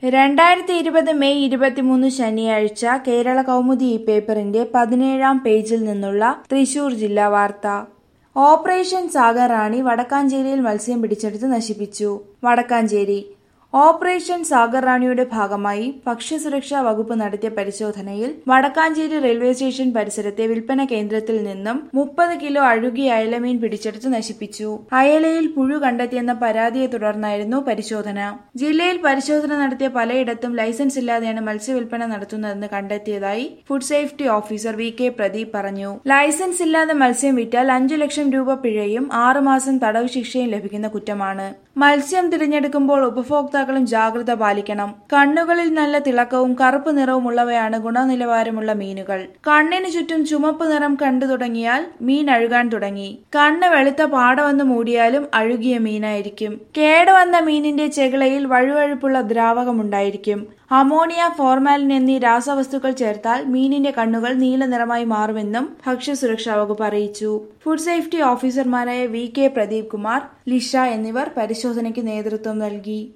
രണ്ടായിരത്തി ഇരുപത് മെയ് ഇരുപത്തിമൂന്ന് ശനിയാഴ്ച കേരള കൗമുദി ഈ പേപ്പറിന്റെ പതിനേഴാം പേജിൽ നിന്നുള്ള തൃശൂർ ജില്ലാ വാർത്ത ഓപ്പറേഷൻ സാഗർ റാണി വടക്കാഞ്ചേരിയിൽ മത്സ്യം പിടിച്ചെടുത്ത് നശിപ്പിച്ചു വടക്കാഞ്ചേരി ഓപ്പറേഷൻ സാഗർ റാണിയുടെ ഭാഗമായി ഭക്ഷ്യസുരക്ഷാ വകുപ്പ് നടത്തിയ പരിശോധനയിൽ വടക്കാഞ്ചേരി റെയിൽവേ സ്റ്റേഷൻ പരിസരത്തെ വിൽപ്പന കേന്ദ്രത്തിൽ നിന്നും മുപ്പത് കിലോ അഴുകിയ അയലമീൻ പിടിച്ചെടുത്ത് നശിപ്പിച്ചു അയലയിൽ പുഴു കണ്ടെത്തിയെന്ന പരാതിയെ തുടർന്നായിരുന്നു പരിശോധന ജില്ലയിൽ പരിശോധന നടത്തിയ പലയിടത്തും ലൈസൻസ് ഇല്ലാതെയാണ് മത്സ്യവിൽപ്പന നടത്തുന്നതെന്ന് കണ്ടെത്തിയതായി food safety officer V K Pradeep പറഞ്ഞു ലൈസൻസ് ഇല്ലാതെ മത്സ്യം വിറ്റാൽ അഞ്ചു ലക്ഷം രൂപ പിഴയും ആറുമാസം തടവ് ശിക്ഷയും ലഭിക്കുന്ന കുറ്റമാണ് മത്സ്യം തിരഞ്ഞെടുക്കുമ്പോൾ ഉപഭോക്താക്കളും ജാഗ്രത പാലിക്കണം കണ്ണുകളിൽ നല്ല തിളക്കവും കറുപ്പ് നിറവുമുള്ളവയാണ് ഗുണനിലവാരമുള്ള മീനുകൾ കണ്ണിന് ചുറ്റും ചുമപ്പ് നിറം കണ്ടു തുടങ്ങിയാൽ മീൻ അഴുകാൻ തുടങ്ങി കണ്ണ് വെളുത്ത പാടവന്ന് മൂടിയാലും അഴുകിയ മീനായിരിക്കും കേടുവന്ന മീനിന്റെ ചെകിളയിൽ വഴുവഴുപ്പുള്ള ദ്രാവകമുണ്ടായിരിക്കും അമോണിയ ഫോർമാലിൻ എന്നീ രാസവസ്തുക്കൾ ചേർത്താൽ മീനിന്റെ കണ്ണുകൾ നീല നിറമായി മാറുമെന്നും ഭക്ഷ്യസുരക്ഷാ വകുപ്പ് അറിയിച്ചു ഫുഡ് സേഫ്റ്റി ഓഫീസർമാരായ വി കെ പ്രദീപ് കുമാർ ലിഷ എന്നിവർ പരിശോധനയ്ക്ക് നേതൃത്വം നൽകി